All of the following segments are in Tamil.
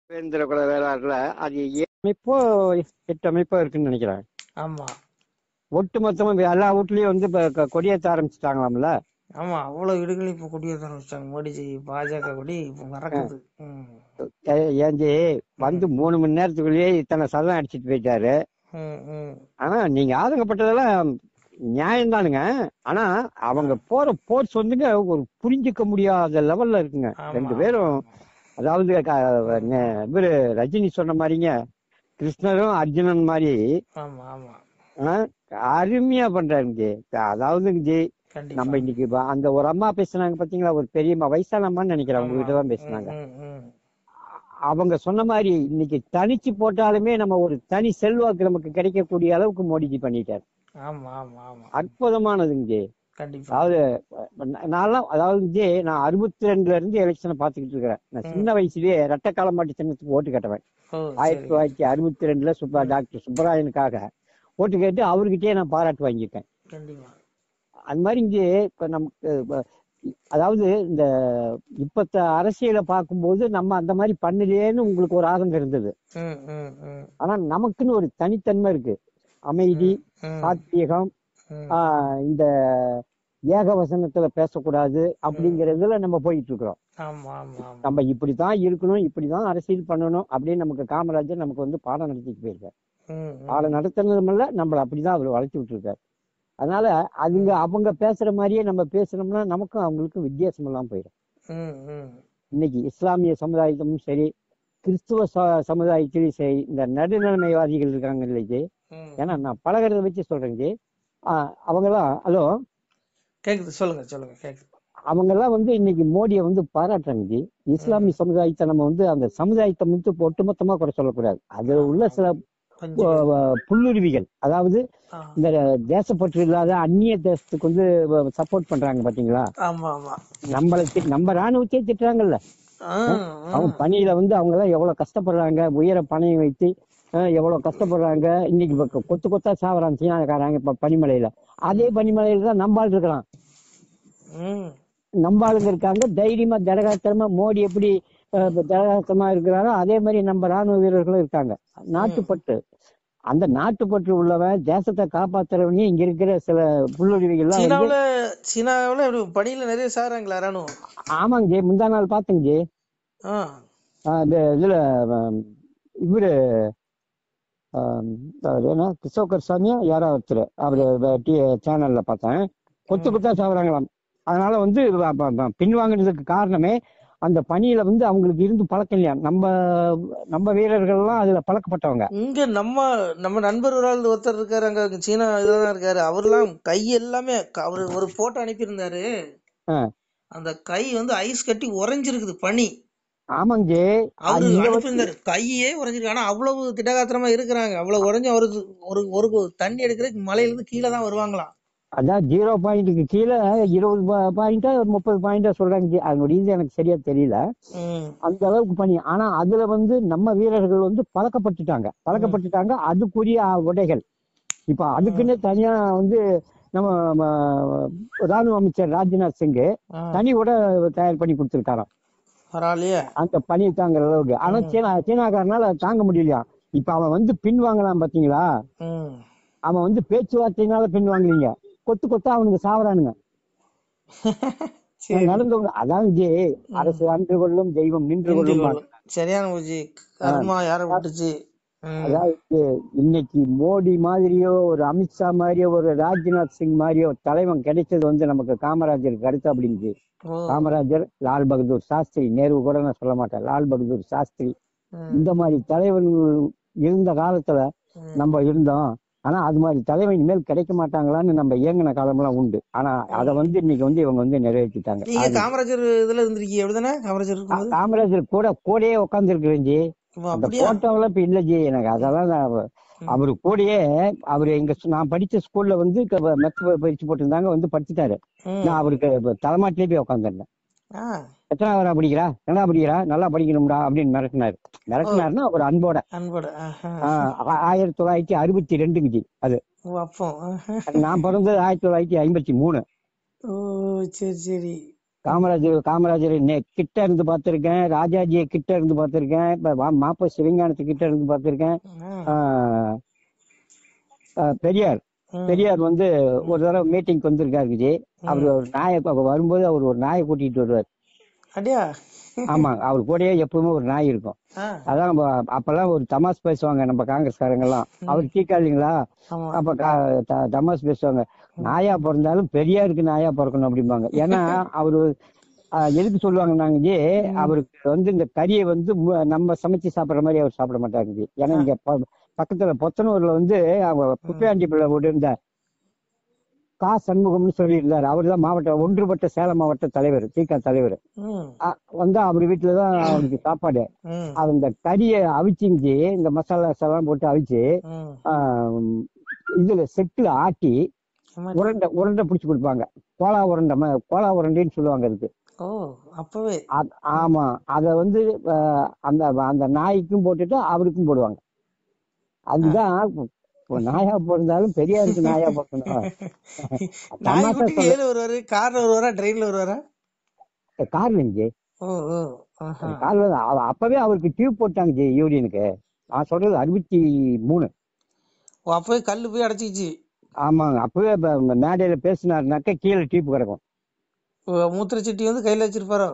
சுதந்திர குல வேளாறுல அது ஏழு அமைப்போ எட்டு அமைப்போ இருக்குன்னு நினைக்கிறேன் ஆமா ஒட்டு மொத்தமா எல்லா வீட்லயும் வந்து இப்ப க- கொடியேத்த ஆரம்பிச்சிட்டாங்களாம்ல ஆமா அவ்வளவு வீடுகளும் இப்ப கொடியேற்ற ஆரம்பிச்சிட்டாங்க மோடிஜி பாஜக கொடி இப்ப மறக்குது ம். ஏ- ஏஞ்சி வந்து மூணு மணி நேரத்துக்குள்ளேயே இத்தனை சதம் அடிச்சிட்டு போயிட்டாரு ம், ம். ஆனா நீங்க ஆதங்கப்பட்டதெல்லாம் நியாயம்தானுங்க ஆனா அவங்க போற போர்ஸ் வந்துங்க ஒரு புரிஞ்சுக்க முடியாத லெவல்ல இருக்குங்க ஆமா, ரெண்டு பேரும் அதாவது க- நெ- இவரு ரஜினி சொன்ன மாதிரிங்க கிருஷ்ணரும் அர்ஜுனன் மாதிரி ஆமா ஆமா ஆ, அருமையா பண்றாருங்க ஜி. அதாவதுங்க ஜி கண்டிப்பா நம்ம இன்னைக்கு வ- அந்த ஒரு அம்மா பேசுனாங்க பாத்தீங்களா ஒரு பெரியம்மா வயசான அம்மான்னு நினைக்கிறேன் உங்ககிட்ட தான் பேசுனாங்க ம், ம். அவங்க சொன்ன மாதிரி இன்னைக்கு தனிச்சு போட்டாலுமே நம்ம ஒரு தனி செல்வாக்கு நமக்கு கிடைக்கக்கூடிய அளவுக்கு மோடிஜி பண்ணிட்டாரு ஆமா ஆமா ஆமா அற்புதமானதுங்க ஜி கண்டிப்பா அதாவது நா- நான்லாம் அதாவது ஜி நான் அறுபத்தி ரெண்டுல இருந்து எலெக்ஷனை பாத்துக்கிட்டு இருக்கிறேன் நான் சின்ன வயசுலயே ரெட்டக்கால மாட்டு சின்னத்துக்கு ஓட்டு கட்டுவேன் ஓ ஆயிரத்தி சரி தொள்ளாயிரத்தி அறுபத்தி ரெண்டுல சுப்பா டாக்டர் சுப்பராயனுக்காக ஓட்டு கேட்டு அவர்கிட்டயே நான் பாராட்டு வாங்கிட்டேன் கண்டிப்பா அது மாதிரி இங்கே இப்ப நமக்கு இப்ப அதாவது இந்த இப்பத்த அரசியலை பார்க்கும்போது நம்ம அந்த மாதிரி பண்ணலையேன்னு உங்களுக்கு ஒரு ஆதங்கம் இருந்தது ம், ம், ம். ஆனா நமக்குன்னு ஒரு தனித்தன்மை இருக்கு அமைதி ம், சாத்தியகம் ம். ஆஹ் இந்த ஏகவசனத்துல பேசக்கூடாது அப்படிங்கறதுல நம்ம போயிட்டு இருக்கிறோம் ஆமா ஆமா ஆமா நம்ம இப்படித்தான் இருக்கணும் இப்படிதான் அரசியல் பண்ணணும் அப்படின்னு நமக்கு காமராஜர் நமக்கு வந்து பாடம் நடத்திட்டு போயிருக்காரு ம், ம். பாடம் நடத்துனதுமில்ல நம்மள அப்படிதான் அவர் வளர்த்து விட்டுருக்காரு அதனால அதுங்க அவங்க பேசுற மாதிரியே நம்ம பேசுனோம்னா நமக்கும் அவங்களுக்கும் வித்தியாசம் எல்லாம் போயிடும் ம், ம். இன்னைக்கு இஸ்லாமிய சமுதாயத்திலும் சரி கிறிஸ்துவ ச- சமுதாயத்திலும் சரி இந்த நடுநிலைமைவாதிகள் இருக்காங்க இல்லைக்கு ம். ஏன்னா நான் பழகிறத வச்சு சொல்றேங்க அவங்கெல்லாம் ஹலோ கேக்குது சொல்லுங்க சொல்லுங்க கேக்குது அவங்க எல்லாம் வந்து இன்னைக்கு மோடியை வந்து பாராட்டுறாங்க ஜி. இஸ்லாமிய சமுதாயத்தை நம்ம வந்து அந்த சமுதாயத்தை வந்து ஒட்டுமொத்தமா குறை சொல்லக்கூடாது அதுல உள்ள சில கொஞ்சம் அஹ், அஹ், புல்லுருவிகள் அதாவது ஆ. இந்த தேசப்பற்று இல்லாத அந்நிய தேசத்துக்கு வந்து சப்போர்ட் பண்றாங்க பாத்தீங்களா ஆமா ஆமா நம்மள தி- நம்ம ராணுவத்தையே திட்டுறாங்கல்ல ஆ, ஆ. அவங்க பணியில வந்து அவங்க எல்லாம் எவ்வளவு கஷ்டப்படுறாங்க உயர பணையை வைத்து அஹ், எவ்வளவு கஷ்டப்படுறாங்க இன்னைக்கு இப்ப கொத்து கொத்தா சாவறாங்க சீனாக்காரங்க இப்ப பனிமலையில அதே பனிமலையில தான் நம்பாள் இருக்கிறான் ம். நம்பாளுங்க இருக்காங்க தைரியமா ஜடகாத்திரமா மோடி எப்படி அஹ், ஜடகாத்திரமா இருக்கிறாரோ அதே மாதிரி நம்ம ராணுவ வீரர்களும் இருக்காங்க நாட்டுப்பற்று அந்த நாட்டுப்பற்று உள்ளவன் தேசத்தை காப்பாத்துறவனே இங்க இருக்கிற சில புல்லுருவிகள்லாம் வந்து சீனாவுல சீனாவுல இப்படி பணியில நிறைய சாராங்களா ராணுவம் ஆமாங்க ஜி முந்தா நாள் பாத்தேங்க ஜி ஆ ஆஹ் இந்த இதுல ஆம், இவரு ஆம், அவரு என்ன கிஷோகர் சாமியா யாரோ ஒருத்தர் அவரு சேனல்ல பார்த்தேன் கொத்து கொத்தா சாகுறாங்களாம் அதனால வந்து வ- வ- வ- பின்வாங்கினதுக்கு காரணமே அந்த பணியில வந்து அவங்களுக்கு இருந்து பழக்கம் இல்லையா நம்ம நம்ம வீரர்கள் எல்லாம் அதுல பழக்கப்பட்டவங்க இங்க நம்ம நம்ம நண்பர் ஒரு ஆள் ஒருத்தர் இருக்காரு அங்க சீனா இதுலதான் இருக்காரு அவரெல்லாம் கை எல்லாமே க- அவரு ஒரு போட்டோ அனுப்பியிருந்தாரு ஆ. அந்த கை வந்து ஐஸ் கட்டி உறைஞ்சிருக்குது பனி ஆமாங்க ஜி அவரு அது இத வச்சு அனுப்பியிருந்தாரு கையே உறைஞ்சிருக்கு ஆனா அவ்வளவு திடகாத்திரமா இருக்கிறாங்க அவ்வளவு உறைஞ்சு அவருக்கு ஒரு ஒரு தண்ணி எடுக்கிறதுக்கு மலையில இருந்து கீழே தான் வருவாங்களாம் அதான் ஜீரோ பாயிண்ட்டுக்கு கீழே இருபது பாயிண்டா முப்பது பாயிண்டா சொல்றாங்க ஜி. அதனுடைய இது எனக்கு சரியா தெரியல ம் அந்த அளவுக்கு பண்ணி ஆனா அதுல வந்து நம்ம வீரர்கள் வந்து பழக்கப்பட்டுட்டாங்க பழக்கப்பட்டுட்டாங்க அதுக்குரிய உடைகள் இப்ப அதுக்குன்னு தனியா வந்து நம்ம ம, ராணுவ அமைச்சர் ராஜ்நாத் சிங் ஆ, தனி உடை தயார் பண்ணி கொடுத்திருக்காராம் பரவாயில்லையே அந்த பனி தாங்குற அளவுக்கு ஆனா சீனா சீனாக்காரனால அதை தாங்க முடியலையா இப்ப அவன் வந்து பின் வாங்கலாம் பாத்தீங்களா ம் அவன் வந்து பேச்சுவார்த்தையினால பின் வாங்கலீங்க கொத்து கொத்தா அவனுக்கு சாவறானுங்க சரி நடந்தவங்க அதாவது ஜி, அரசு அன்று கொள்ளும் தெய்வம் நின்று நின்று கொள்ளும் கொள்ளும். சரியான பூஜி கர்மா யார விட்டுச்சு ம். அதாவது இன்னைக்கு மோடி மாதிரியோ ஒரு அமித்ஷா மாதிரியோ ஒரு ராஜ்நாத் சிங் மாதிரியோ தலைவன் கிடைச்சது வந்து நமக்கு காமராஜருக்கு அடுத்து அப்படிங்குது ஓ காமராஜர் லால் பகதூர் சாஸ்திரி நேரு கூட நான் சொல்ல மாட்டேன் லால் பகதூர் சாஸ்திரி ம், இந்த மாதிரி தலைவர்கள் இருந்த காலத்துல ம். நம்ம இருந்தோம் ஆனா அது மாதிரி தலைவன் இனிமேல் கிடைக்க மாட்டாங்களான்னு நம்ம இயங்கின காலம்லாம் உண்டு ஆனா அதை வந்து இன்னைக்கு வந்து இவங்க வந்து நிறைவேற்றிட்டாங்க நீங்க அது காமராஜர் இதுல இருந்திருக்கீங்க அப்படிதானே காமராஜர் இருக்கும்போது காமராஜர் கூட கூடயே உட்கார்ந்து இருக்கிறேன் ஜி ஓ, அந்த அப்படியா போட்டோவெல்லாம் இப்ப இல்ல ஜி எனக்கு அதெல்லாம் நான் அவரு கூடயே அவரு எங்க ஸ்- நான் படிச்ச ஸ்கூல்ல வந்து க- மெத்த பயிற்சி போட்டிருந்தாங்க வந்து படிச்சுட்டாரு ம். நான் அவருக்கு இப்ப தலைமாட்டிலே போய் உட்காந்துருந்தேன் ஆ, எத்தனாவதா படிக்கிறா என்ன படிக்கிறா நல்லா படிக்கணும்டா அப்படின்னு மிரட்டினாரு மிரட்டினாருன்னா ஒரு அன்போட அன்போட ஆஹா. ஆஹ் ஆ- ஆயிரத்தி தொள்ளாயிரத்தி அறுபத்தி ரெண்டுங்க ஜி அது ஓ அப்போ ஆஹா. நான் பிறந்தது ஆயிரத்தி தொள்ளாயிரத்தி ஐம்பத்தி மூணு ஓ சரி சரி காமராஜர் காமராஜர் நே- கிட்ட இருந்து பார்த்திருக்கேன் ராஜாஜியை கிட்ட இருந்து பார்த்திருக்கேன் இப்ப வா- மாப்ப சிவஞானத்து கிட்ட இருந்து பார்த்திருக்கேன் ம், ஆஹ் ஆஹ் பெரியார் ம். பெரியார் வந்து ஒரு தடவை மீட்டிங்க்கு வந்திருக்காரு விஜய் அவர் ஒரு நாயை அப்ப வரும்போது அவர் ஒரு நாயை கூட்டிட்டு வருவார் அப்படியா ஆமா அவர் கூடயே எப்பவுமே ஒரு நாய் இருக்கும் ஆ, அதான் நம்ம அப்பெல்லாம் ஒரு தமாஸ் பேசுவாங்க நம்ம காங்கிரஸ்காரங்க எல்லாம் அவர் தீக்காளிங்களா ஆமா அப்ப கா- த- தமாஸ் பேசுவாங்க நாயா பிறந்தாலும் பெரியாருக்கு நாயா பிறக்கணும் அப்படிம்பாங்க ஏன்னா அவரு ஆஹ், எதுக்கு சொல்லுவாங்க நாங்க ஜி அவருக்கு வந்து இந்த கறியை வந்து மு- நம்ம சமைச்சு சாப்பிடுற மாதிரி அவர் சாப்பிட மாட்டாங்க ஜி ஏன்னா இங்க ப- பக்கத்துல பொத்தனூர்ல வந்து அவங்க குப்பையாண்டி பிள்ளை போட்டு இருந்த கா சண்முகம்னு சொல்லியிருந்தாரு அவர் தான் மாவட்ட ஒன்றுபட்ட சேலம் மாவட்ட தலைவர் திக தலைவர் ம், அ- வந்தா அவர் வீட்டுலதான் அவருக்கு சாப்பாடு ம், அது இந்த கறியை அவிச்சிஞ்சு இந்த மசாலாஸ் எல்லாம் போட்டு அவிச்சு ம். ஆஹ், இதுல செட்டுல ஆட்டி ஆமா. உருண்டை உருண்டை பிடிச்சு கொடுப்பாங்க கோலா உருண்டை ம- கோலா உருண்டைன்னு சொல்லுவாங்க அதுக்கு ஓ அப்பவே அ- ஆமா அத வந்து ஆஹ், அந்த அந்த நாய்க்கும் போட்டுட்டு அவருக்கும் போடுவாங்க அதுதான் இப்போ நாயா பிறந்தாலும் பெரியாருக்கு நாயா பிறக்கணும் நாய்க்குட்டிக்கு ஏழு வருவாரு கார்ல வருவாரா ட்ரெயின்ல வருவாரா கார்ல இங்கே ஓ ஓ ஆஹா. கார்ல அவ- அப்பவே அவருக்கு டியூப் போட்டாங்க ஜி யூரியனுக்கு நான் சொல்றது அறுபத்தி மூணு ஓ அப்பவே கல்லு போய் அடைச்சிக்கிச்சு ஆமாங்க அப்பவே இப்ப மேடையில பேசினாருனாக்க கீழே டியூப் கிடக்கும் ஓ, மூத்திரச்சட்டி வந்து கையில வச்சிருப்பாரோ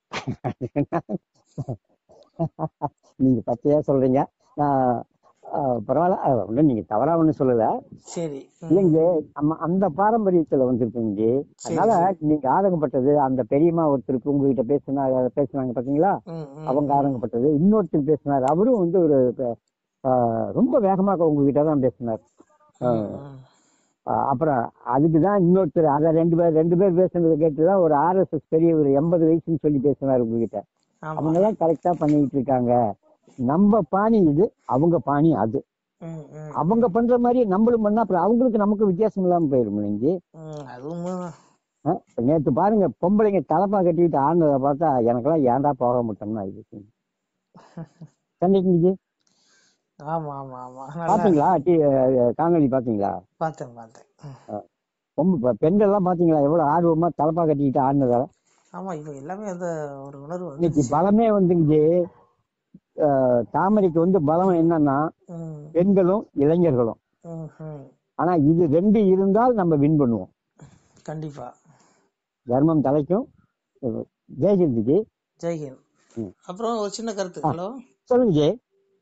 நீங்க பச்சையா சொல்றீங்க நான் ஆஹ், பரவாயில்ல அது ஒண்ணும் நீங்க தவறா ஒண்ணும் சொல்லல சரி ம், இல்லைங்க நம்ம அந்த பாரம்பரியத்துல வந்திருக்குங்க சரி, அதனால நீங்க ஆதங்கப்பட்டது அந்த பெரியம்மா ஒருத்தருக்கு உங்ககிட்ட பேசினா பேசுனாங்க பாத்தீங்களா ம், ம், அவங்க ஆதங்கப்பட்டது இன்னொருத்தர் பேசினார் அவரும் வந்து ஒரு ஆஹ், ரொம்ப வேகமாக உங்ககிட்ட தான் பேசினார் ம், ம். ஆஹ், அப்புறம் அதுக்கு தான் இன்னொருத்தர் அதை ரெண்டு பேர் ரெண்டு பேர் பேசுனதை கேட்டு தான் ஒரு ஆர்எஸ்எஸ் பெரிய ஒரு எண்பது வயசுன்னு சொல்லி பேசினார் உங்ககிட்ட ஆமா அவங்க எல்லாம் கரெக்டா பண்ணிட்டு இருக்காங்க நம்ம பாணி இது அவங்க பாணி அது ம், ம், அவங்க பண்ற மாதிரி நம்மளும் பண்ணா அப்புறம் அவங்களுக்கு நமக்கு வித்தியாசம் இல்லாம போயிடும் இல்லைங்க ம், அது உண்மைதான் ஆ, இப்ப நேத்து பாருங்க பொம்பளைங்க தலப்பா கட்டிக்கிட்டு ஆடுனதை பார்த்தா எனக்கெல்லாம் ஏன்டா போக மாட்டோம்னா இது கண்டிப்பா ஆமா ஆமா ஆமா நல்லா பாத்தீங்களா டி காணொலி பாத்தீங்களா பார்த்தேன் பார்த்தேன் ம். பொம்பு பெண்கள் எல்லாம் பாத்தீங்களா எவ்வளவு ஆர்வமா தலப்பா கட்டிக்கிட்டு ஆடுனத ஆமா இப்ப எல்லாமே அந்த ஒரு உணர்வு இன்னைக்கு வந்துருச்சு பலமே வந்துங்க தாமரைக்கு வந்து பலம் என்னன்னா ம், பெண்களும் இளைஞர்களும் ம், ம். ஆனா இது ரெண்டு இருந்தால் நம்ம வின் பண்ணுவோம் கண்டிப்பா தர்மம் தலைக்கும் ஜெயஜந்திக்கு ஜெய்ஹிந்த் ம். அப்புறம் ஒரு சின்ன கருத்து ஹலோ சொல்லுங்க ஜெய்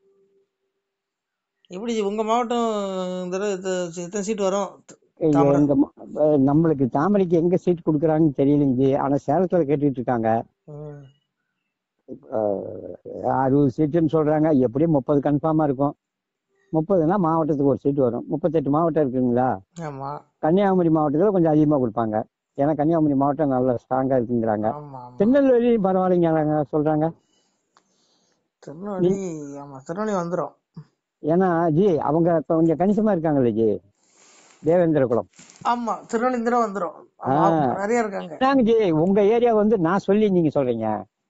எப்படி ஜி, உங்க மாவட்டம் இந்த தடவை எத்த- எத்தனை சீட் வரும் இங்க தாமரை. எங்க ம- அஹ் நம்மளுக்கு தாமரைக்கு எங்க சீட் கொடுக்குறாங்கன்னு தெரியலங்க ஜி ஆனா சேலத்துல கேட்டுட்டு இருக்காங்க ம், அஹ், அறுபது சீட்டுன்னு சொல்றாங்க எப்படியும் முப்பது கன்ஃபார்மா இருக்கும் முப்பதுனா மாவட்டத்துக்கு ஒரு சீட்டு வரும் முப்பத்தெட்டு மாவட்டம் இருக்குங்களா ஆமா கன்னியாகுமரி மாவட்டத்துல கொஞ்சம் அதிகமா கொடுப்பாங்க ஏன்னா கன்னியாகுமரி மாவட்டம் நல்ல ஸ்ட்ராங்கா இருக்குங்கிறாங்க ஆமா ஆமா திருநெல்வேலி பரவாயில்லைங்க சொல்றாங்க திருநெல்வேலி ஆமா திருநெல்வேலி வந்துரும் ஏன்னா ஜி அவங்க இப்ப கொஞ்சம் கணிசமா இருக்காங்கல்ல ஜி தேவேந்திர குலம் ஆமா திருநெல்வேலி இந்த தடவை வந்துரும் ஆமா, ஆ. நிறைய இருக்காங்க என்னங்க ஜி உங்க ஏரியா வந்து நான் சொல்லி நீங்க சொல்றீங்க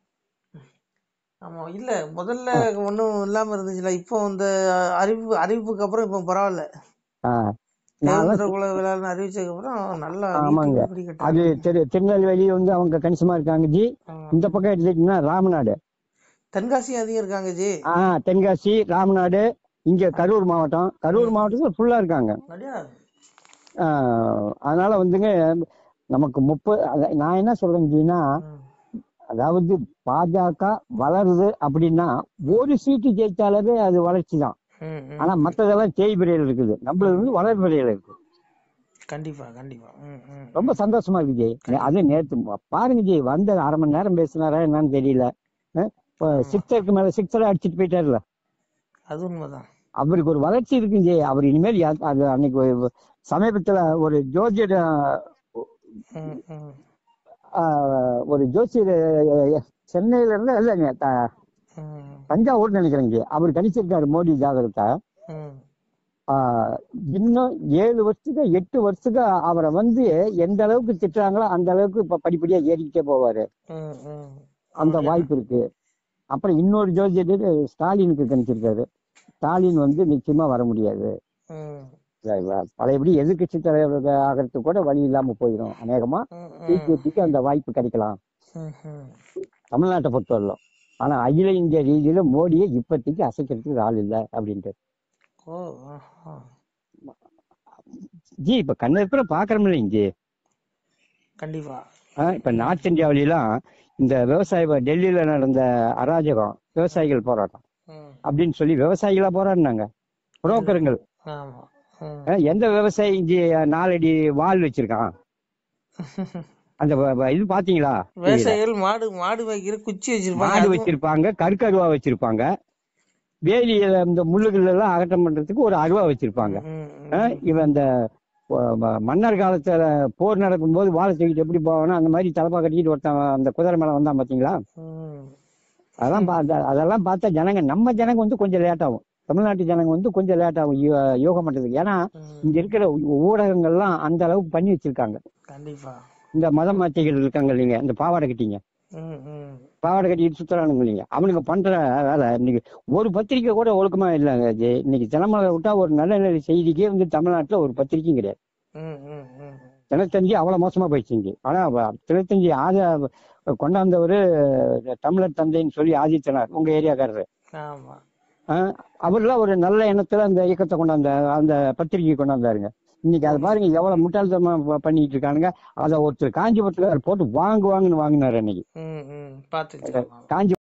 ஆமா இல்ல முதல்ல ஒண்ணும் இல்லாம இருந்துச்சுல இப்போ இந்த அறிவிப்பு அறிவிப்புக்கு அப்புறம் இப்போ பரவாயில்ல ஆ, நான் தேவேந்திர குல விழான்னு அறிவிச்சதுக்கு அப்புறம் நல்லா ஆமாங்க. வீட்டுக்கு இப்படி அது கட்டாங்க திரு திருநெல்வேலி வந்து அவங்க கணிசமா இருக்காங்க ஜி ஆமா. இந்த பக்கம் எடுத்துக்கிட்டீங்கன்னா ராமநாடு தென்காசி அதிகம் இருக்காங்க ஜி ஆ தென்காசி ராமநாடு இங்க கரூர் மாவட்டம் கரூர் மாவட்டத்துல ஃபுல்லா இருக்காங்க அப்படியா ஆ, அதனால வந்துங்க நமக்கு முப்பது அத- நான் என்ன சொல்றேன் ஜின்னா ம். அதாவது பாஜக வளருது அப்படின்னா ஒரு சீட்டு ஜெயிச்சாலே அது வளர்ச்சி தான் ம், ம். ஆனா மத்ததெல்லாம் தேய்பிரையில் இருக்குது நம்மளது வந்து வளர்பிரையில் இருக்கு கண்டிப்பா கண்டிப்பா ம், ம். ரொம்ப சந்தோஷமா இருக்கு ஜி அது நேத்து ம- பாருங்க ஜி வந்த அரை மணி நேரம் பேசினாரா என்னன்னு தெரியல சிக்ஸருக்கு மேல சிக்ஸரை அடிச்சிட்டு போயிட்டாருல அது உண்மைதான் அவருக்கு ஒரு வளர்ச்சி இருக்கு ஜி அவர் இனிமேல் யா- அது அன்னைக்கு ஒரு சமீபத்துல ஒரு ஜோதிட ம், ம். ஆஹ், ஒரு ஜோசியர் அஹ், சென்னையில இருந்து இல்லைங்க த- ம், தஞ்சாவூர் நினைக்கிறேங்க ஜி. அவர் கணிச்சிருக்காரு மோடி ஜாதகத்தை ம். ஆஹ், இன்னும் ஏழு வருஷத்துக்கு எட்டு வருஷத்துக்கு அவரை வந்து எந்த அளவுக்கு திட்டுறாங்களோ அந்த அளவுக்கு இப்ப படிப்படியா ஏறிக்கிட்டே போவாரு ம், ம். அந்த ஆமா. வாய்ப்பு இருக்கு அப்புறம் இன்னொரு ஜோதிடர் ஸ்டாலினுக்கு கணிச்சிருக்காரு ஸ்டாலின் வந்து நிச்சயமா வர முடியாது ம், பழையபடி எதிர்கட்சி தலைவர் ஆகிறதுக்கு கூட வழி இல்லாம போயிடும் அநேகமா ம், ம். பிஜேபிக்கு அந்த வாய்ப்பு கிடைக்கலாம் ம், ம். தமிழ்நாட்டை பொறுத்தவரையிலும் ஆனா அகில இந்திய ரீதியில மோடியை இப்போதைக்கு அசைக்கிறதுக்கு ஆள் இல்லை அப்படின்ட்டு ஓ ஆஹா. ஜி இப்ப கண்ணெடுப்புல பாக்குறோம்ல இஞ்சி கண்டிப்பா ஆஹ் இப்ப நார்த் இந்தியாவிலாம் இந்த விவசாய இப்ப டெல்லியில நடந்த அராஜகம் விவசாயிகள் போராட்டம் ம், அப்படின்னு சொல்லி விவசாயிகளா போராடினாங்க புரோக்கருங்கள் ஆமா ம். ஆஹ் எந்த விவசாயி இஞ்சி நாலடி வால் வச்சிருக்கான் அந்த வ- வ- இது பாத்தீங்களா விவசாயிகள் மாடு மாடு வைக்கிற குச்சி வச்சிருப்பாங்க மாடு அதுவும்- வச்சிருப்பாங்க கற்கருவா வச்சிருப்பாங்க வேலியில இந்த முள்ளுகள் எல்லாம் அகற்றம் பண்றதுக்கு ஒரு அருவா வச்சிருப்பாங்க ம், ம். ஆஹ் இவன் அந்த அஹ், ம- மன்னர் காலத்துல போர் நடக்கும்போது வாழை தூக்கிட்டு எப்படி போவானோ அந்த மாதிரி தலைப்பா கட்டிக்கிட்டு ஒருத்தன் அந்த குதிரை மேல வந்தான் பாத்தீங்களா ம். அதெல்லாம் பா- அதெல்லாம் பார்த்தா ஜனங்க நம்ம ஜனங்க வந்து கொஞ்சம் லேட் ஆகும் தமிழ்நாட்டு ஜனங்க வந்து கொஞ்சம் லேட் ஆகும் யோ- யோகம் பண்றதுக்கு ஏன்னா ம். இங்க இருக்கிற ஊ- ஊடகங்கள்லாம் அந்த அளவுக்கு பண்ணி வச்சிருக்காங்க கண்டிப்பா இந்த மத மாத்திகள் இருக்காங்க இல்லைங்க இந்த பாவாடை கட்டிங்க ம், ம். பாவாடை கட்டிட்டு சுத்துறானுங்க இல்லைங்க அவனுங்க பண்ற வேலை இன்னைக்கு ஒரு பத்திரிக்கை கூட ஒழுக்கமா இல்லைங்க ஜி. இன்னைக்கு தினமலை விட்டா ஒரு நல்ல நல்ல செய்திக்கே வந்து தமிழ்நாட்டுல ஒரு பத்திரிக்கையும் கிடையாது ம், ம், ம். தினத்தந்தி அவ்வளவு மோசமா போயிடுச்சு ஆனா வ- தினத்தந்தி ஆத கொண்டாந்தவரு தமிழர் தந்தைன்னு சொல்லி ஆதித்தனார் உங்க ஏரியாக்காரரு ஆமா ஆஹ் அவர்லாம் ஒரு நல்ல எண்ணத்துல அந்த இயக்கத்தை கொண்டாந்த அந்த பத்திரிகை கொண்டாந்தாருங்க இன்னைக்கு அதை பாருங்க எவ்வளவு முட்டாள்தனமா ப- பண்ணிட்டு இருக்கானுங்க அதை ஒருத்தர் காஞ்சிபுரத்துல போட்டு வாங்குவாங்கன்னு வாங்கினாரு அன்னைக்கு ம், ம். பாத்துக்கலாம் காஞ்சி